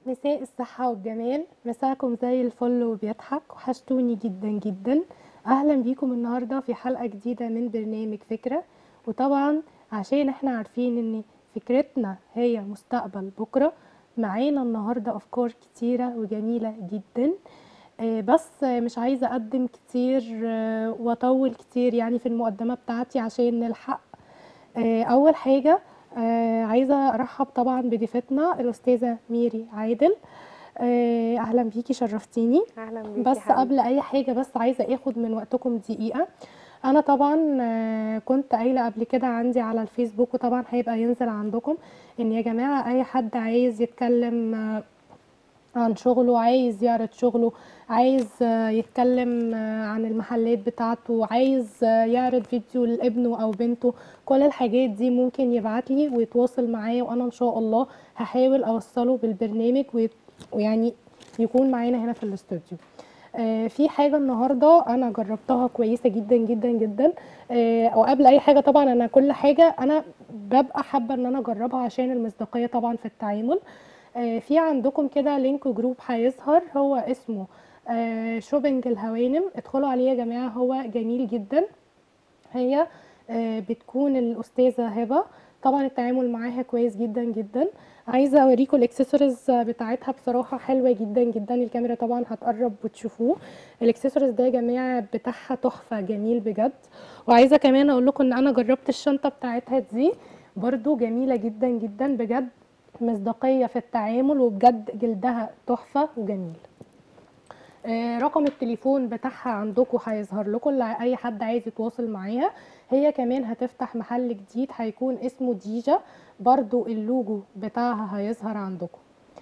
مساء الصحة والجمال مساكم زي الفل وبيضحك وحشتوني جدا جدا أهلا بيكم النهاردة في حلقة جديدة من برنامج فكرة وطبعا عشان احنا عارفين ان فكرتنا هي مستقبل بكرة معانا النهاردة أفكار كتيرة وجميلة جدا آه، بس آه، مش عايزة أقدم كتير آه، وأطول كتير يعني في المقدمة بتاعتي عشان نلحق آه، أول حاجة آه، عايزة أرحب طبعا بضيفتنا الأستاذة ميري عادل آه، أهلا بيكي شرفتيني اهلا بيكي بس حبيبتي. قبل أي حاجة بس عايزة أخد من وقتكم دقيقة أنا طبعا آه، كنت قايلة قبل كده عندي على الفيسبوك وطبعا هيبقى ينزل عندكم إن يا جماعة أي حد عايز يتكلم آه، عن شغله عايز يعرض شغله عايز آه، يتكلم آه، عن المحلات بتاعته عايز آه، يعرض فيديو لابنه او بنته كل الحاجات دي ممكن يبعت لي ويتواصل معايا وانا ان شاء الله هحاول اوصله بالبرنامج ويت- ويعني يكون معانا هنا في الاستوديو آه، في حاجة النهاردة أنا جربتها كويسة جدا جدا جدا آه، أو قبل أي حاجة طبعا أنا كل حاجة أنا ببقى حابة إن أنا أجربها عشان المصداقية طبعا في التعامل آه، في عندكم كده لينك جروب هيظهر هو اسمه آه، شوبينج الهوانم ادخلوا عليه يا جماعة هو جميل جدا هي آه، بتكون الأستاذة هبة طبعا التعامل معاها كويس جدا جدا عايزة أوريكم الإكسسوارز بتاعتها بصراحة حلوة جدا جدا الكاميرا طبعا هتقرب وتشوفوه الإكسسوارز ده يا جماعة بتاعها تحفة جميل بجد وعايزة كمان أقول لكم إن أنا جربت الشنطة بتاعتها دي برضو جميلة جدا جدا بجد مصداقية في التعامل وبجد جلدها تحفة وجميل آه، رقم التليفون بتاعها عندكم هيظهر لكم لاي حد عايز يتواصل معاها هي كمان هتفتح محل جديد هيكون اسمه ديجا برضو اللوجو بتاعها هيظهر عندكم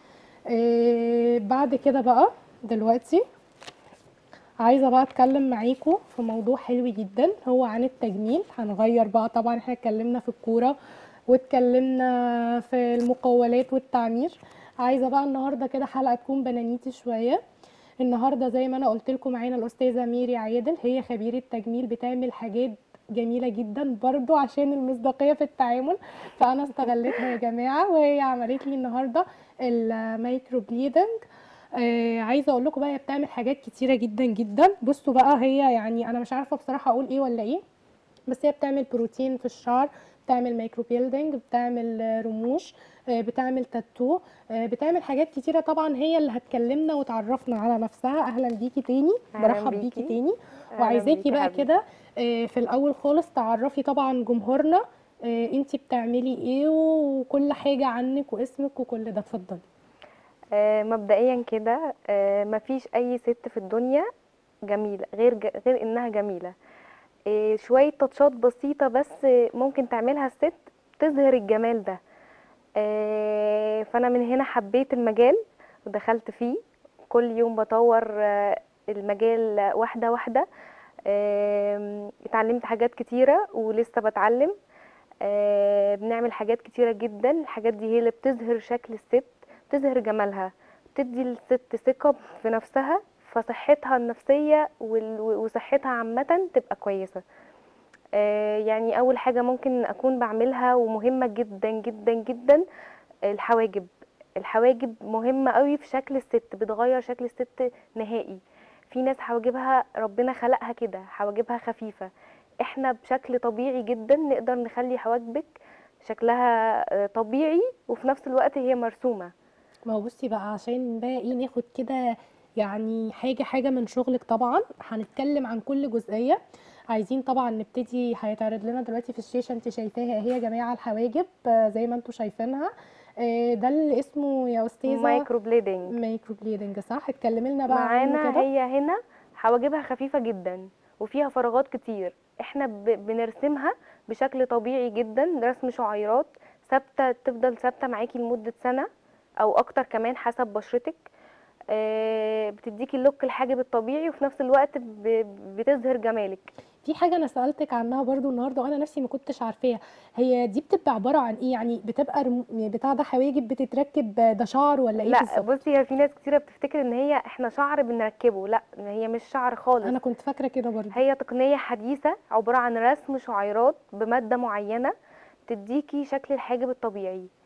آه، بعد كده بقى دلوقتي عايزه بقى اتكلم معاكم في موضوع حلو جدا هو عن التجميل هنغير بقى طبعا احنا اتكلمنا في الكوره واتكلمنا في المقاولات والتعمير عايزه بقى النهارده كده حلقه تكون بنانيتي شويه النهارده زي ما انا قلت لكم معانا الاستاذه ميري عادل هي خبيره تجميل بتعمل حاجات جميله جدا برضو عشان المصداقيه في التعامل فانا استغلتها يا جماعه وهي عملت لي النهارده المايكرو بليدنج آه عايزه اقول لكم بقى هي بتعمل حاجات كتيره جدا جدا بصوا بقى هي يعني انا مش عارفه بصراحه اقول ايه ولا ايه بس هي بتعمل بروتين في الشعر بتعمل مايكرو بيلدينج بتعمل آه، رموش آه، بتعمل تاتو آه، بتعمل حاجات كتيره طبعا هي اللي هتكلمنا وتعرفنا على نفسها اهلا بيكي تاني أهلاً برحب بيكي بيكي. تاني أهلاً وعايزاكي بيكي بقى حبيبتي. كده آه، في الاول خالص تعرفي طبعا جمهورنا آه، انتي بتعملي ايه وكل حاجه عنك واسمك وكل ده اتفضلي آه مبدئيا كده آه مفيش اي ست في الدنيا جميله غير ج... غير انها جميله آه شويه تاتشات بسيطه بس آه، ممكن تعملها الست تظهر الجمال ده آه فانا من هنا حبيت المجال ودخلت فيه كل يوم بطور آه المجال واحده واحده آم، اتعلمت حاجات كتيره ولسه بتعلم آه، بنعمل حاجات كتيرة جدا الحاجات دي هي اللي بتظهر شكل الست بتظهر جمالها بتدي الست ثقة في نفسها فصحتها النفسية وال- وصحتها عامة تبقى كويسة آه، يعني أول حاجة ممكن أكون بعملها ومهمة جدا جدا جدا الحواجب الحواجب مهمة قوي في شكل الست بتغير شكل الست نهائي في ناس حواجبها ربنا خلقها كده حواجبها خفيفة احنا بشكل طبيعي جدا نقدر نخلي حواجبك شكلها آه، طبيعي وفي نفس الوقت هي مرسومة ما هو بصي بقى عشان بقى ايه ناخد كده يعني حاجة حاجة من شغلك طبعا هنتكلم عن كل جزئية عايزين طبعا نبتدي هيتعرض لنا دلوقتي في الشاشة انت شايفاها اهي يا جماعة الحواجب آه، زي ما انتوا شايفينها آه، ده اللي اسمه يا استاذة مايكرو بليدنج مايكرو بليدنج صح اتكلمي لنا بقى عنه معانا كده هي هنا حواجبها خفيفة جدا وفيها فراغات كتير احنا ب- بنرسمها بشكل طبيعي جدا رسم شعيرات ثابتة تفضل ثابتة معاكي لمدة سنة او اكتر كمان حسب بشرتك آه، بتديكي اللوك الحاجب الطبيعي وفي نفس الوقت ب- بتظهر جمالك في حاجة أنا سألتك عنها برضو النهاردة وأنا نفسي ما كنتش عارفاها هي دي بتبقى عبارة عن إيه يعني بتبقى رم... بتاع ده حواجب بتتركب ده شعر ولا إيه لا بالظبط بصي هي في ناس كتيرة بتفتكر ان هي احنا شعر بنركبه لا هي مش شعر خالص أنا كنت فاكرة كده برضو هي تقنية حديثة عبارة عن رسم شعيرات بمادة معينة تديكي شكل الحاجب الطبيعي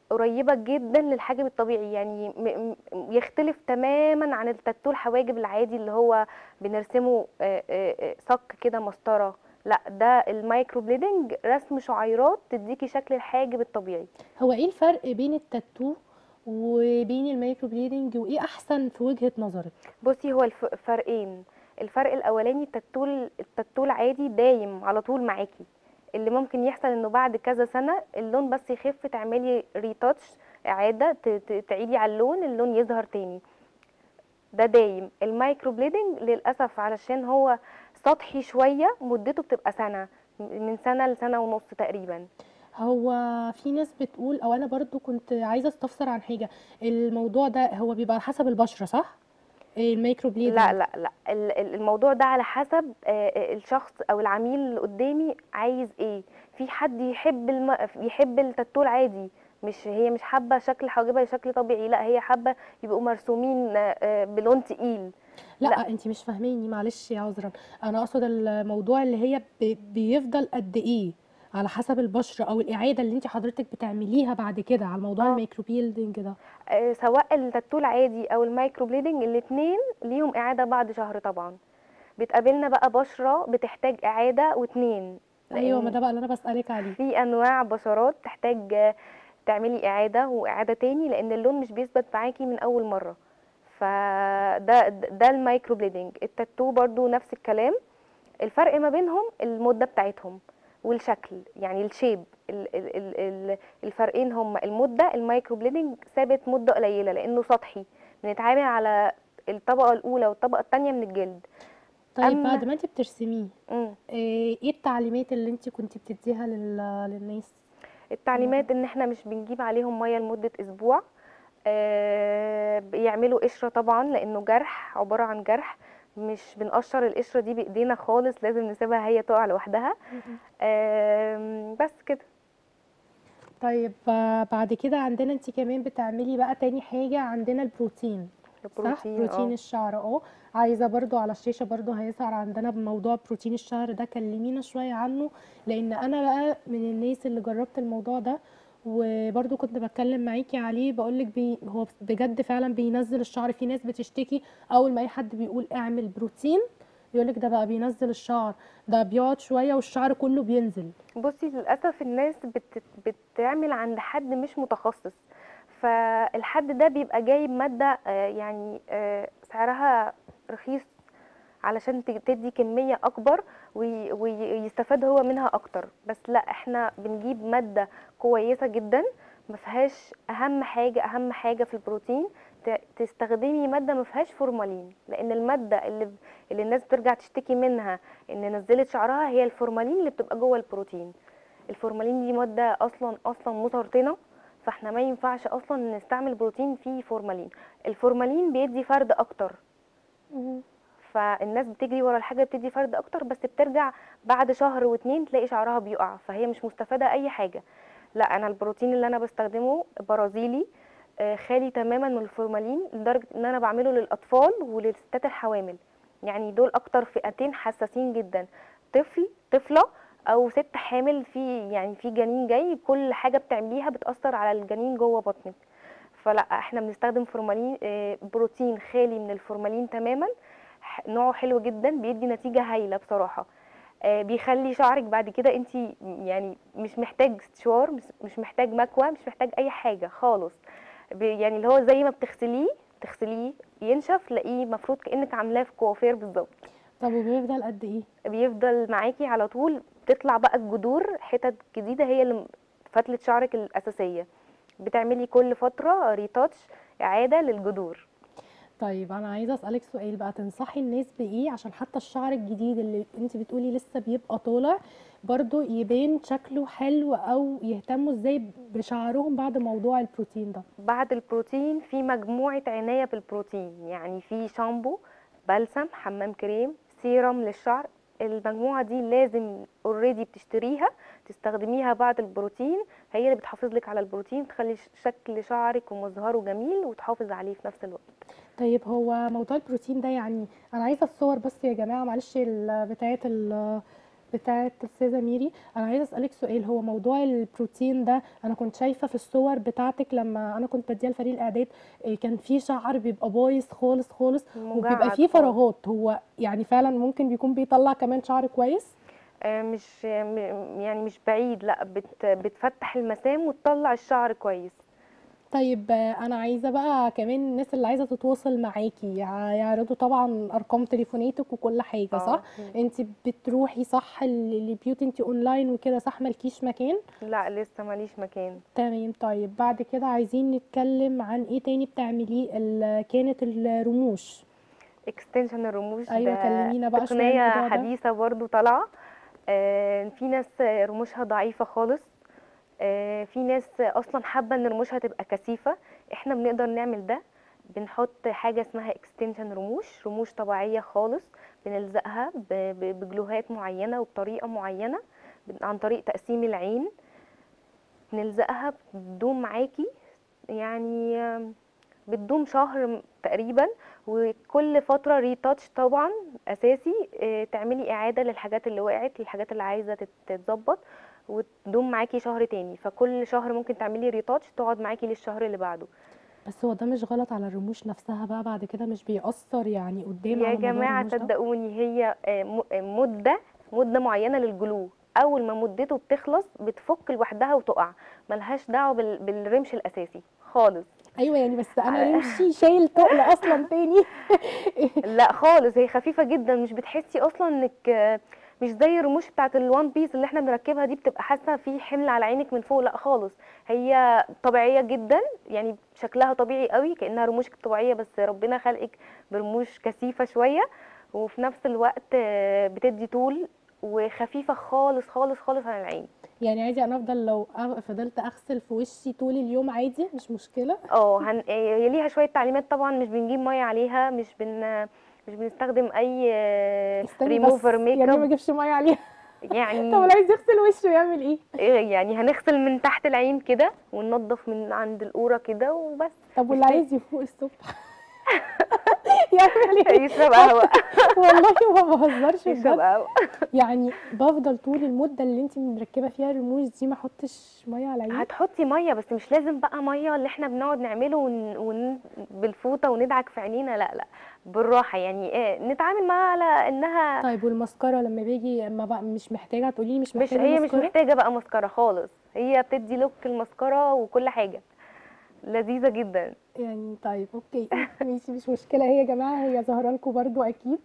قريبه جدا للحاجب الطبيعي يعني م- م- يختلف تماما عن التاتو الحواجب العادي اللي هو بنرسمه آه، آه، آه، صك كده مسطره لا ده المايكرو بليدنج رسم شعيرات تديكي شكل الحاجب الطبيعي هو ايه الفرق بين التاتو وبين المايكرو بليدنج وايه احسن في وجهة نظرك بصي هو الف- فرقين الفرق الاولاني التاتو التاتو العادي دايم على طول معاكي اللي ممكن يحصل انه بعد كذا سنه اللون بس يخف تعملي ريتاتش اعاده ت- ت- تعيدي على اللون اللون يظهر تاني ده دايم المايكرو بليدنج للاسف علشان هو سطحي شويه مدته بتبقى سنه من سنه لسنه ونص تقريبا هو في ناس بتقول او انا برضو كنت عايزة استفسر عن حاجة الموضوع ده هو بيبقى على حسب البشرة صح المايكرو بليدنج لا لا لا ال- ال- الموضوع ده على حسب آه، آه، الشخص او العميل اللي قدامي عايز ايه في حد يحب الم... يحب التاتو العادي مش هي مش حابه شكل حواجبها شكل طبيعي لا هي حابه يبقوا مرسومين آه، آه، بلون تقيل لا, لا. انت مش فاهميني معلش يا عذرا انا اقصد الموضوع اللي هي بي- بيفضل قد ايه على حسب البشرة او الاعادة اللي انت حضرتك بتعمليها بعد كده على موضوع آه. المايكرو بليدنج ده آه، سواء التاتو العادي او المايكرو بليدنج الاثنين ليهم اعاده بعد شهر طبعا بتقابلنا بقى بشره بتحتاج اعاده واتنين ايوه ما لأن ده بقى اللي انا بسألك عليه في انواع بشرات تحتاج آه، تعملي اعاده واعاده تاني لان اللون مش بيثبت معاكي من اول مره فده ده المايكرو بليدنج التاتو برضو نفس الكلام الفرق ما بينهم المده بتاعتهم والشكل يعني الشيب ال- ال- ال- ال- الفرقين هما المده المايكرو بليدنج ثابت مده قليله لانه سطحي بنتعامل على الطبقه الاولى والطبقه الثانيه من الجلد طيب أما- بعد ما انت بترسميه مم. ايه إيه التعليمات اللي انت كنت بتديها لل- للناس التعليمات ان احنا مش بنجيب عليهم ميه لمده اسبوع آه، بيعملوا قشره طبعا لانه جرح عباره عن جرح مش بنقشر القشره دي بايدينا خالص لازم نسيبها هي تقع لوحدها آم، بس كده طيب آه، بعد كده عندنا انت كمان بتعملي بقى تاني حاجة عندنا البروتين صح البروتين بروتين اه الشعر اه عايزة برضو على الشاشة برضو هيظهر عندنا بموضوع بروتين الشعر ده كلمينا شوية عنه لان انا بقى من الناس اللي جربت الموضوع ده وبرضو كنت بتكلم معاكي عليه بقولك بي هو بجد فعلا بينزل الشعر في ناس بتشتكي اول ما اي حد بيقول اعمل بروتين يقولك ده بقى بينزل الشعر ده بيقعد شوية والشعر كله بينزل بصي للاسف الناس بت... بتعمل عند حد مش متخصص فالحد ده بيبقى جايب ماده آه، يعني آه، سعرها رخيص علشان ت- تدي كميه اكبر وي- ويستفاد هو منها اكتر بس لا احنا بنجيب ماده كويسه جدا ما فيهاش اهم حاجه اهم حاجه في البروتين ت- تستخدمي ماده ما فيهاش فورمالين لان الماده اللي اللي الناس بترجع تشتكي منها ان نزلت شعرها هي الفورمالين اللي بتبقى جوه البروتين الفورمالين دي ماده اصلا اصلا مسرطنه فاحنا ما ينفعش اصلا نستعمل بروتين فيه فورمالين الفورمالين بيدي فرد اكتر فالناس بتجري ورا الحاجه بتدي فرد اكتر بس بترجع بعد شهر واتنين تلاقي شعرها بيقع فهي مش مستفاده اي حاجه لا انا البروتين اللي انا بستخدمه برازيلي آه، خالي تماما من الفورمالين لدرجه ان انا بعمله للاطفال وللستات الحوامل يعني دول اكتر فئتين حساسين جدا طفل طفله او ست حامل في يعني في جنين جاي كل حاجه بتعمليها بتاثر على الجنين جوه بطنك فلا احنا بنستخدم فورمالين آه، بروتين خالي من الفورمالين تماما ح- نوعه حلو جدا بيدي نتيجه هايله بصراحه آه، بيخلي شعرك بعد كده انت يعني مش محتاج استشوار مش- مش محتاج مكوى مش محتاج اي حاجه خالص بي- يعني اللي هو زي ما بتغسليه تغسليه ينشف تلاقيه مفروض كانك عاملاه في كوافير بالظبط طب وبيفضل قد ايه بيفضل معاكي على طول بتطلع بقى الجذور حتت جديده هي اللي فتله شعرك الاساسيه بتعملي كل فتره ريتاتش اعاده للجذور طيب انا عايزه اسالك سؤال بقى تنصحي الناس بايه عشان حتى الشعر الجديد اللي انت بتقولي لسه بيبقى طالع برضو يبان شكله حلو او يهتموا ازاي بشعرهم بعد موضوع البروتين ده بعد البروتين في مجموعه عنايه بالبروتين يعني في شامبو بلسم حمام كريم سيرم للشعر المجموعه دي لازم اوريدي بتشتريها تستخدميها بعد البروتين هي اللي بتحافظ لك على البروتين تخلي ش- شكل شعرك ومظهره جميل وتحافظ عليه في نفس الوقت طيب هو موضوع البروتين ده يعني انا عايزه الصور بس يا جماعه معلش ال- بتاعه ال بتاعه استاذه ميري انا عايزه اسالك سؤال هو موضوع البروتين ده انا كنت شايفه في الصور بتاعتك لما انا كنت بديها لفريق الاعداد إيه، كان في شعر بيبقى بايظ خالص خالص وبيبقى مجعد فيه خالص. فراغات هو يعني فعلا ممكن بيكون بيطلع كمان شعر كويس آه، مش م- يعني مش بعيد لا بت بتفتح المسام وتطلع الشعر كويس طيب آه، انا عايزه بقى كمان الناس اللي عايزه تتواصل معاكي يع- يعرضوا طبعا ارقام تليفوناتك وكل حاجه اه صح انت بتروحي صح ل- لبيوتي انت اونلاين وكده صح مالكيش مكان لا لسه ماليش مكان تمام طيب بعد كده عايزين نتكلم عن ايه تاني بتعمليه ال- كانت الرموش اكستنشن الرموش ايوه ده كلمينا بقى شويه تقنية الموضوع ده حديثة برضو طالعة آه، في ناس رموشها ضعيفة خالص آه، في ناس اصلا حابة ان رموشها تبقى كثيفة احنا بنقدر نعمل ده بنحط حاجة اسمها اكستنشن رموش رموش طبيعية خالص بنلزقها ب- ب- بجلوهات معينة وبطريقة معينة بن- عن طريق تقسيم العين بنلزقها بتدوم معاكي يعني آم، بتدوم شهر م- تقريبا وكل فترة ريتاتش طبعا أساسي آه، تعملي إعادة للحاجات اللي وقعت للحاجات اللي عايزة تت- تتظبط وتدوم معاكي شهر تاني فكل شهر ممكن تعملي ريتاتش تقعد معاكي للشهر اللي بعده بس هو ده مش غلط على الرموش نفسها بقى بعد كده مش بيأثر يعني قدام يا على موضوع جماعة الرموش ده صدقوني هي آه، م- آه، مدة مدة معينة للجلو أول ما مدته بتخلص بتفك لوحدها وتقع ملهاش دعوة بال- بالرمش الأساسي خالص ايوه يعني بس انا رمشي شايل تقل اصلا تاني لا خالص هي خفيفه جدا مش بتحسي اصلا انك آه، مش زي الرموش بتاعت الوان بيس اللي احنا بنركبها دي بتبقى حاسه في حمل على عينك من فوق لا خالص هي طبيعيه جدا يعني شكلها طبيعي قوي كانها رموشك طبيعيه بس ربنا خلقك برموش كثيفه شويه وفي نفس الوقت آه، بتدي طول وخفيفه خالص خالص خالص عن العين يعني عادي انا افضل لو أغ- فضلت اغسل في وشي طول اليوم عادي مش مشكله اه هن... آه، هي ليها شويه تعليمات طبعا مش بنجيب ميه عليها مش بن مش بنستخدم اي استني ريموفر بس ميك يعني ما اب اجيبش ميه عليها يعني طب اللي عايز يغسل وشه يعمل ايه إيه يعني هنغسل من تحت العين كده وننضف من عند القورة كده وبس طب واللي مش عايز يفوق الصبح يعمل ايه يشرب قهوة والله ما بهزرش يشرب بجد قهوة يعني بفضل طول المده اللي انت مركبه فيها الرموش دي ما احطش ميه على عيني هتحطي مية بس مش لازم بقى مية اللي احنا بنقعد نعمله ون... ون... بالفوطة وندعك في عينينا لا لا بالراحة يعني ايه نتعامل معاها على انها طيب والمسكره لما باجي ما بقى مش محتاجه تقولي لي مش مش محتاجه هي مش مسكرة؟ محتاجة بقى مسكرة خالص هي بتدي لوك المسكرة وكل حاجة لذيذة جدا يعني طيب اوكي ماشي مش مشكله هي يا جماعه هي ظاهره لكم برضو اكيد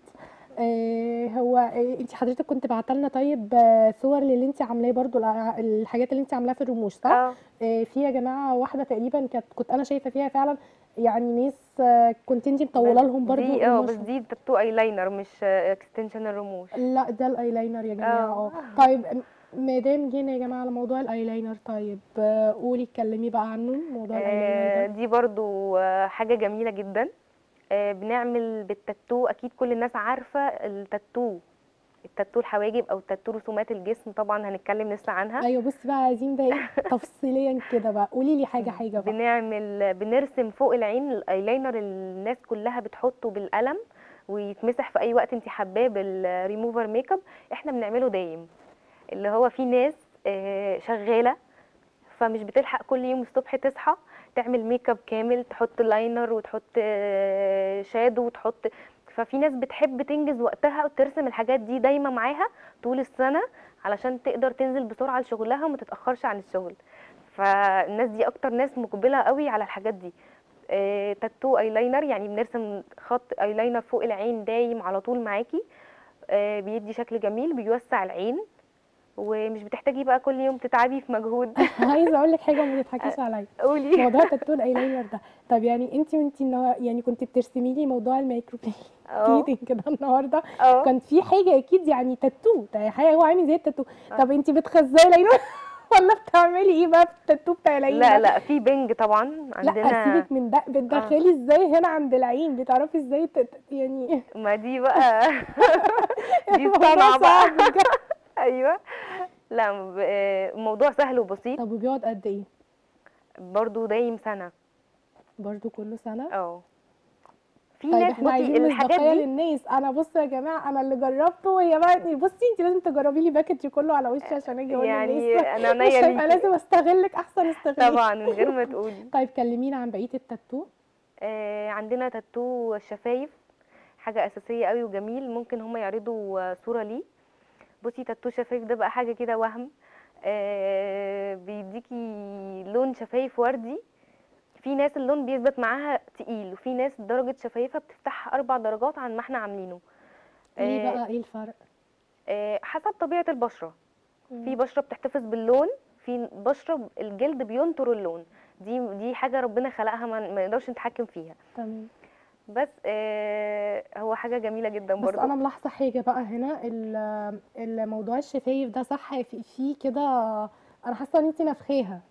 آه هو آه انت حضرتك كنت بعت لنا طيب آه صور للي انت عاملاه برضو الع- الحاجات اللي انت عاملاها في الرموش صح؟ اه آه في يا جماعه واحده تقريبا كانت كنت انا شايفه فيها فعلا يعني ناس آه كنت انت مطوله بس لهم برضو دي اه بس رموشهم. دي تاتو ايلاينر مش اكستنشن الرموش لا ده الايلاينر يا جماعه اه. اه طيب ما دام جينا يا جماعه على موضوع الايلاينر طيب آه، قولي اتكلمي بقى عنه موضوع آه، الايلاينر ده دي برضو آه، حاجة جميلة جدا آه، بنعمل بالتاتو اكيد كل الناس عارفة التاتو التاتو الحواجب او التاتو رسومات الجسم طبعا هنتكلم لسه عنها ايوه بصي بقى عايزين بقى ايه تفصيليا كده بقى قولي لي حاجه حاجه بقى بنعمل بنرسم فوق العين الايلاينر اللي الناس كلها بتحطه بالقلم ويتمسح في اي وقت انت حباه بالريموفر ميك اب احنا بنعمله دايم اللي هو في ناس آه، شغاله فمش بتلحق كل يوم الصبح تصحى تعمل ميك اب كامل تحط لاينر وتحط آه، شادو وتحط ففي ناس بتحب تنجز وقتها وترسم الحاجات دي دايما معاها طول السنه علشان تقدر تنزل بسرعه لشغلها وما تتاخرش عن الشغل فالناس دي اكتر ناس مقبله قوي على الحاجات دي آه، تاتو ايلاينر يعني بنرسم خط ايلاينر فوق العين دايم على طول معاكي آه، بيدي شكل جميل بيوسع العين ومش بتحتاجي بقى كل يوم تتعبي في مجهود عايزه اقول لك حاجه وما تضحكيش عليا قولي موضوع تاتو الايلاينر ده طب يعني انت وانت النهار يعني كنت بترسمي لي موضوع المايكرو اه بليدنج كده النهارده اه كان في حاجه اكيد يعني تاتو ده حاجه هو عامل زي التاتو آه. طب انت بتخزقي العين ولا بتعملي ايه بقى في التاتو بتاع العين لا ده؟ لا في بنج طبعا لا عندنا سيبك من ده بتدخلي ازاي هنا عند العين بتعرفي ازاي تت... يعني ما دي بقى دي الموضوع الصنعة صعب بقى بجد. ايوه لا ب- آه، الموضوع سهل وبسيط طب وبيقعد قد ايه برضو دايم سنة برضو كله سنه اه في طيب ناس احنا بصي عايزين الحاجات مصداقيه دي للناس انا بصوا يا جماعه انا اللي جربته وهي بقى بصي انت لازم تجربي لي باكج كله على وشي عشان اجي اقول يعني للناس انا مش عينيا هيبقى ليكي لازم استغلك احسن استغلال طبعا من غير ما تقولي طيب كلمينا عن بقيه التاتو آه، عندنا تاتو الشفايف حاجة أساسية قوي وجميل ممكن هما يعرضوا آه، صورة ليه بصي تاتو شفايف ده بقى حاجة كده وهم آه، بيديكي لون شفايف وردي في ناس اللون بيثبت معاها تقيل وفي ناس درجة شفايفها بتفتحها أربع درجات عن ما احنا عاملينه ليه آه، بقى ايه الفرق آه، حسب طبيعة البشرة في مم. بشرة بتحتفظ باللون في بشرة الجلد بينطر اللون دي دي حاجة ربنا خلقها ما ما نقدرش نتحكم فيها تمام بس آه هو حاجة جميلة جدا بس برضو انا ملاحظه حاجه بقى هنا ال- الموضوع الشفايف ده صح في, في كده انا حاسه ان انت نفخاها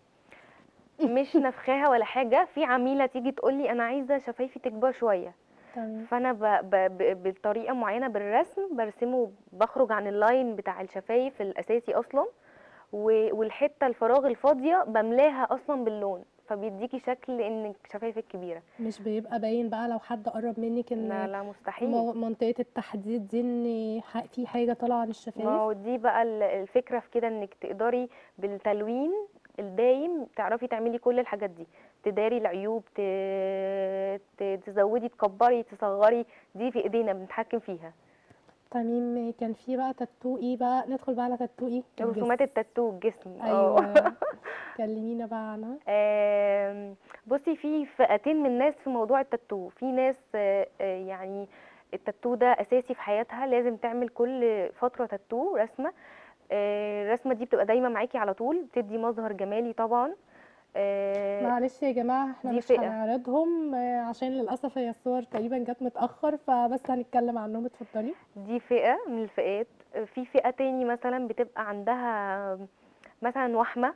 مش نفخاها ولا حاجة في عميلة تيجي تقولي أنا عايزة شفايفي تكبر شوية تمام فأنا ب... ب... ب... بطريقة معينة بالرسم برسمه بخرج عن اللاين بتاع الشفايف الأساسي أصلا و... والحتة الفراغ الفاضية بملاها أصلا باللون فبيديكي شكل إنك شفايفك كبيرة مش بيبقى باين بقى لو حد قرب منك لا ان لا مستحيل مو- منطقه التحديد دي ان ح- في حاجه طالعه عن ما الشفايف هو دي بقى ال- الفكرة في كده انك تقدري بالتلوين الدايم تعرفي تعملي كل الحاجات دي تداري العيوب ت... ت... تزودي تكبري تصغري دي في ايدينا بنتحكم فيها تمام كان في بقى تاتو ايه بقى ندخل بقى على تاتو ايه رسومات الجسم. التاتو الجسم اه ايوه كلمينا بقى عنها آم، بصي في فئتين من الناس في موضوع التاتو في ناس آه، آه، يعني التاتو ده اساسي في حياتها لازم تعمل كل فتره تاتو رسمه آه، الرسمه دي بتبقى دايما معاكي على طول بتدي مظهر جمالي طبعا آه، معلش يا جماعه احنا دي مش فئة. هنعرضهم آه، عشان للاسف هي الصور تقريبا جت متاخر فبس هنتكلم عنهم اتفضلي دي فئة من الفئات في فئة تاني مثلا بتبقى عندها مثلا وحمة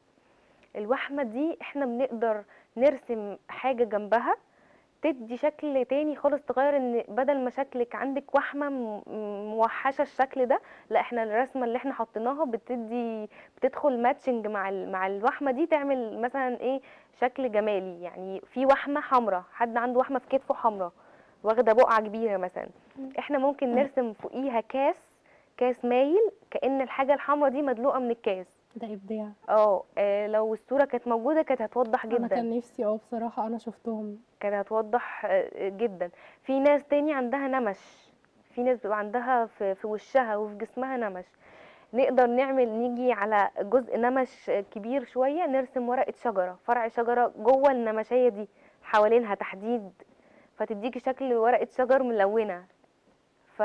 الوحمة دي احنا بنقدر نرسم حاجة جنبها تدي شكل تاني خالص تغير ان بدل ما شكلك عندك وحمة م- م- موحشة الشكل ده لا احنا الرسمة اللي احنا حطيناها بتدي بتدخل ماتشنج مع ال- مع الوحمة دي تعمل مثلا ايه شكل جمالي يعني في وحمة حمراء حد عنده وحمة في كتفه حمراء واخدة بقعة كبيرة مثلا احنا ممكن نرسم فوقيها كاس كاس مايل كأن الحاجة الحمراء دي مدلوقة من الكاس ده ابداع اه آه، لو الصورة كانت موجودة كانت هتوضح انا جدا كان نفسي اه بصراحه انا شفتهم كانت هتوضح آه، جدا في ناس تاني عندها نمش في ناس بيبقى عندها في, في وشها وفي جسمها نمش نقدر نعمل نيجي على جزء نمش كبير شوية نرسم ورقة شجرة فرع شجرة جوه النمشية دي حوالينها تحديد فتديكي شكل ورقة شجر ملونة ف...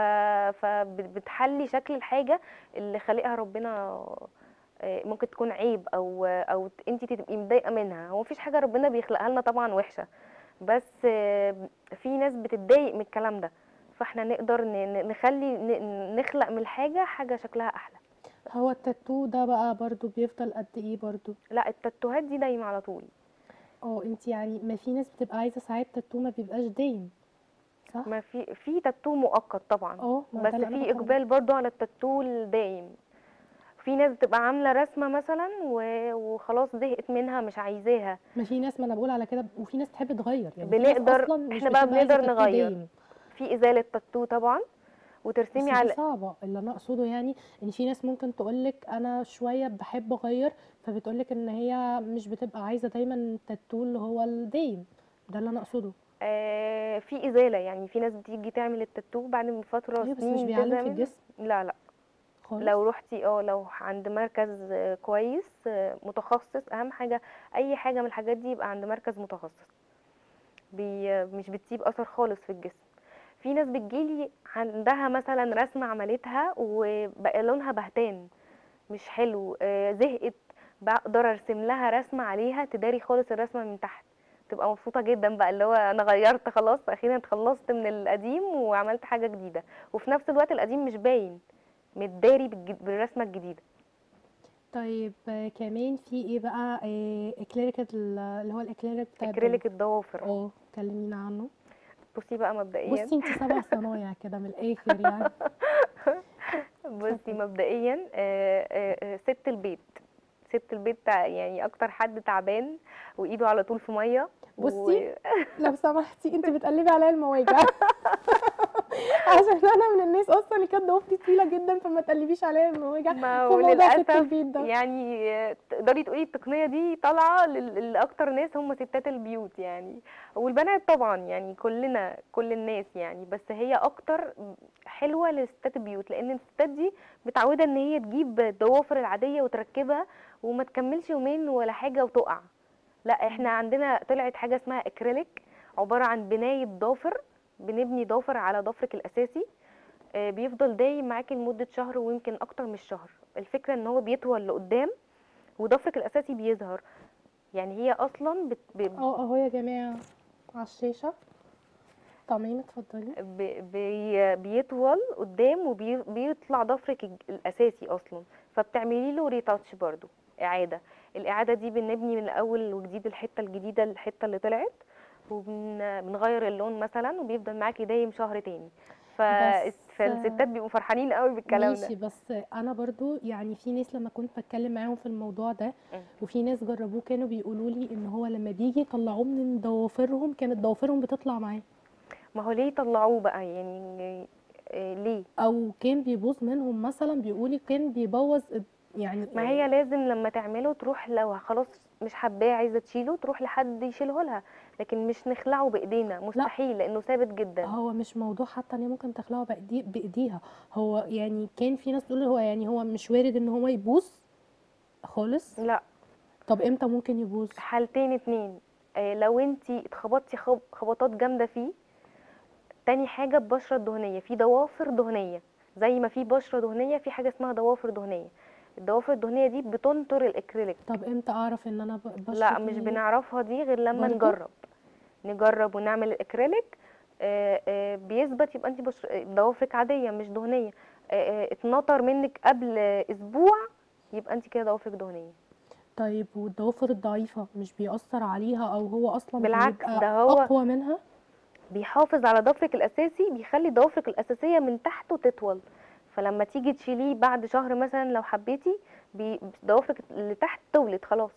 فبتحلي شكل الحاجة اللي خالقها ربنا آه، ممكن تكون عيب او او انت تبقي متضايقه منها هو مفيش حاجه ربنا بيخلقها لنا طبعا وحشه بس آه، في ناس بتتضايق من الكلام ده فاحنا نقدر ن- ن- نخلي ن- نخلق من الحاجه حاجه شكلها احلى هو التاتو ده بقى برضو بيفضل قد ايه برضو لا التاتوهات دي دايما على طول اه انت يعني ما في ناس بتبقى عايزه ساعات تاتو ما بيبقاش دايم صح ما في في تاتو مؤقت طبعا اه ما بس ده اللي أنا في بفهمه. اقبال برضو على التاتو الدايم في ناس بتبقى عامله رسمه مثلا و- وخلاص زهقت منها مش عايزاها ما في ناس ما انا بقول على كده وفي ناس تحب تغير يعني في ناس بنقدر- أصلاً مش إحنا بقى بتبقى عايزة بنقدر تاتو نغير. دايم. في ازاله تاتو طبعا بس وترسمي دي على صعبة اللي انا اقصده يعني ان في ناس ممكن تقولك انا شوية بحب اغير فبتقولك ان هي مش بتبقى عايزة دايما التاتو اللي هو الدايم ده اللي انا اقصده آه في ازاله يعني في ناس بتيجي تعمل التاتو بعد من فتره ايوه بس سنين مش بيعلم في تزمن. الجسم لا لا خالص لو رحتي اه لو عند مركز آه، كويس آه، متخصص اهم حاجه اي حاجه من الحاجات دي يبقى عند مركز متخصص بي آه، مش بتسيب اثر خالص في الجسم في ناس بتجيلي عندها مثلا رسمه عملتها وبقى لونها بهتان مش حلو آه، زهقت بقدر ارسم لها رسمه عليها تداري خالص الرسمه من تحت تبقى مبسوطه جدا بقى اللي هو انا غيرت خلاص اخيرا اتخلصت من القديم وعملت حاجه جديده وفي نفس الوقت القديم مش باين متداري بالج- بالرسمه الجديده طيب آه، كمان في ايه بقى آه، اكليريك ال- اللي هو الاكليريك بتاع البنت. اكريليك الضوافر اه كلمينا عنه بصي بقى مبدئيا بصي انت سبع صنايع كده من الاخر يعني بصي مبدئيا آه، آه، آه، ست البيت ست البيت تع- يعني اكتر حد تعبان وايده على طول في ميه بصي، لو سمحتي انت بتقلبي عليا المواجع عشان انا من الناس اصلا اللي كانت ضوافري طويله جدا فما تقلبيش عليا المواجع ما في هو موضوع ست للاسف البيت ده يعني تقدري تقولي التقنيه دي طالعه لل- لاكتر ناس هم ستات البيوت يعني والبنات طبعا يعني كلنا كل الناس يعني بس هي اكتر حلوه لستات البيوت لان الستات دي متعوده ان هي تجيب الضوافر العاديه وتركبها وما تكملش يومين ولا حاجه وتقع لا احنا عندنا طلعت حاجه اسمها اكريليك عباره عن بنايه ضافر بنبني ضافر على ضفرك الاساسي آه، بيفضل دايم معاكي لمدة شهر ويمكن أكتر من الشهر الفكرة إن هو بيطول لقدام وضفرك الأساسي بيظهر يعني هي أصلا بت... ب... اه اهو يا جماعه على الشاشه تمام اتفضلي ب... بي... بيطول قدام وبيطلع ضفرك الج- الأساسي أصلا فبتعملي له ريتاتش برضو إعادة الإعادة دي بنبني من الأول وجديد الحتة الجديدة الحتة اللي طلعت وبنغير اللون مثلا وبيفضل معاكي دايم شهر تاني ف... بس- فالستات بيبقوا فرحانين قوي بالكلام ده ماشي بس انا برضو يعني في ناس لما كنت بتكلم معاهم في الموضوع ده مم. وفي ناس جربوه كانوا بيقولوا لي ان هو لما بيجي يطلعوه من ضوافرهم كانت ضوافرهم بتطلع معاه ما هو ليه طلعوه بقى يعني آه، ليه او كان بيبوظ منهم مثلا بيقولي كان بيبوظ يعني ما هي لازم لما تعمله تروح لو خلاص مش حباه عايزه تشيله تروح لحد يشيله لها لكن مش نخلعه بايدينا مستحيل لانه ثابت جدا هو مش موضوع حتى ان هي ممكن تخلعه بإيدي بايديها هو يعني كان في ناس تقول هو يعني هو مش وارد ان هو يبوظ خالص لا طب امتى ممكن يبوظ حالتين اتنين آه، لو انتي اتخبطتي خب- خبطات جامده فيه تاني حاجه البشره الدهنيه في ضوافر دهنيه زي ما في بشره دهنيه في حاجه اسمها ضوافر دهنيه الضوافر الدهنيه دي بتنطر الاكريليك طب امتى اعرف ان انا ب- بشرب لا مش منه؟ بنعرفها دي غير لما برضو؟ نجرب نجرب ونعمل الاكريليك آه، آه، بيثبت يبقى انت بشر... ضوافرك عاديه مش دهنيه آه، آه، اتنطر منك قبل اسبوع يبقى انت كده ضوافرك دهنيه طيب والضوافر الضعيفة مش بيأثر عليها او هو اصلا بالعكس، بيبقى ده هو- اقوى منها بيحافظ على ضفرك الاساسي بيخلي ضوافرك الاساسيه من تحته تطول فلما تيجي تشيليه بعد شهر مثلا لو حبيتي بي- ضوافرك اللي تحت تولد خلاص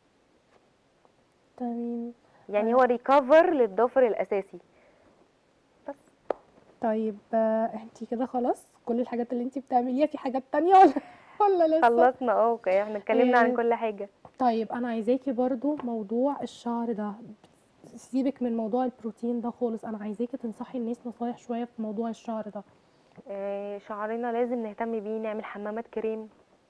تمام يعني هو ريكفر للضفر الاساسي بس طيب آه، انتي كده خلاص كل الحاجات اللي انتي بتعمليها في حاجات تانية ولا ولا لسه خلصنا اه اوكي احنا اتكلمنا عن إيه. كل حاجه طيب انا عايزاكي برضو موضوع الشعر ده سيبك من موضوع البروتين ده خالص انا عايزاكي تنصحي الناس نصايح شوية في موضوع الشعر ده آه، شعرنا لازم نهتم بيه نعمل حمامات كريم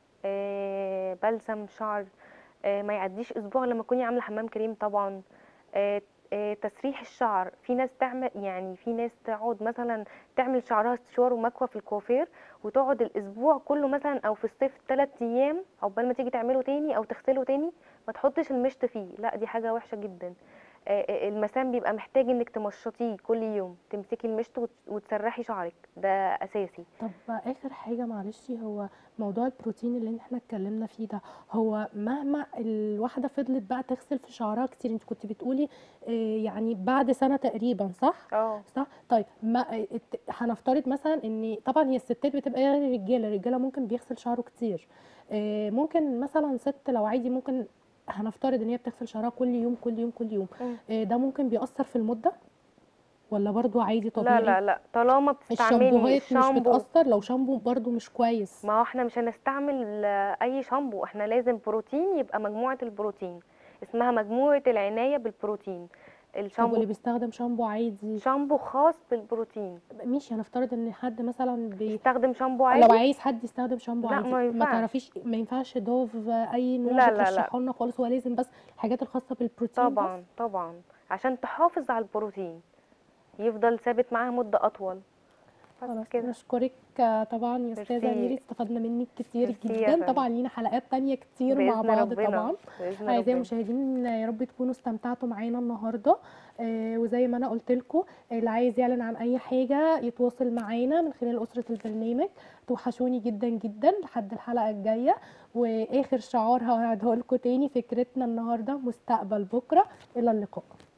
آه، بلسم شعر آه، ما يعديش اسبوع لما تكوني عامله حمام كريم طبعا آه، آه، تسريح الشعر في ناس تعمل يعني في ناس تقعد مثلا تعمل شعرها استشوار ومكوى في الكوافير وتقعد الاسبوع كله مثلا او في الصيف ثلاث ايام عقبال ما تيجي تعمله تاني او تغسله تاني ما تحطش المشط فيه لا دي حاجه وحشه جدا آه، آه، المسام بيبقى محتاج انك تمشطيه كل يوم تمسكي المشط وت- وتسرحي شعرك ده اساسي طب اخر حاجه معلش هو موضوع البروتين اللي احنا اتكلمنا فيه ده هو مهما الواحده فضلت بقى تغسل في شعرها كتير انت كنت بتقولي آه، يعني بعد سنه تقريبا صح اه صح طيب ما ات- هنفترض مثلا ان طبعا هي الستات بتبقى غير الرجاله الرجاله ممكن بيغسل شعره كتير آه، ممكن مثلا ست لو عادي ممكن هنفترض ان هي بتغسل شعرها كل يوم كل يوم كل يوم مم. آه، ده ممكن بيأثر في المده ولا برضو عادي لا طبيعي لا لا طالما بتستعملي الشامبوهات مش الشامبو بتأثر لو شامبو برضو مش كويس ما هو احنا مش هنستعمل آه، اي شامبو احنا لازم بروتين يبقى مجموعة البروتين اسمها مجموعة العناية بالبروتين طب واللي الشامبو بيستخدم شامبو عادي شامبو خاص بالبروتين ماشي هنفترض ان حد مثلا بي... يستخدم شامبو لو عادي عايز حد يستخدم شامبو لا، عادي ما ما ينفعش. تعرفيش ما ينفعش دوف اي نوع لا، لا، لا. بترشحه لنا خالص هو لازم بس الحاجات الخاصه بالبروتين بس طبعا طبعا عشان تحافظ على البروتين يفضل ثابت معاها مدة اطول بس خلاص كده نشكرك آه، طبعا يا استاذه ميرسي. ميري استفدنا منك كتير ميرسي يا جدا فندم. طبعا لينا حلقات تانية كتير مع بإذن بعض ربنا طبعا بإذن اعزائي ربنا المشاهدين يا رب تكونوا استمتعتوا معانا النهارده آه وزي ما انا قلت لكم اللي عايز يعلن عن اي حاجه يتواصل معانا من خلال اسره البرنامج توحشوني جدا جدا لحد الحلقه الجايه واخر شعار هقعده لكم تاني فكرتنا النهارده مستقبل بكره الى اللقاء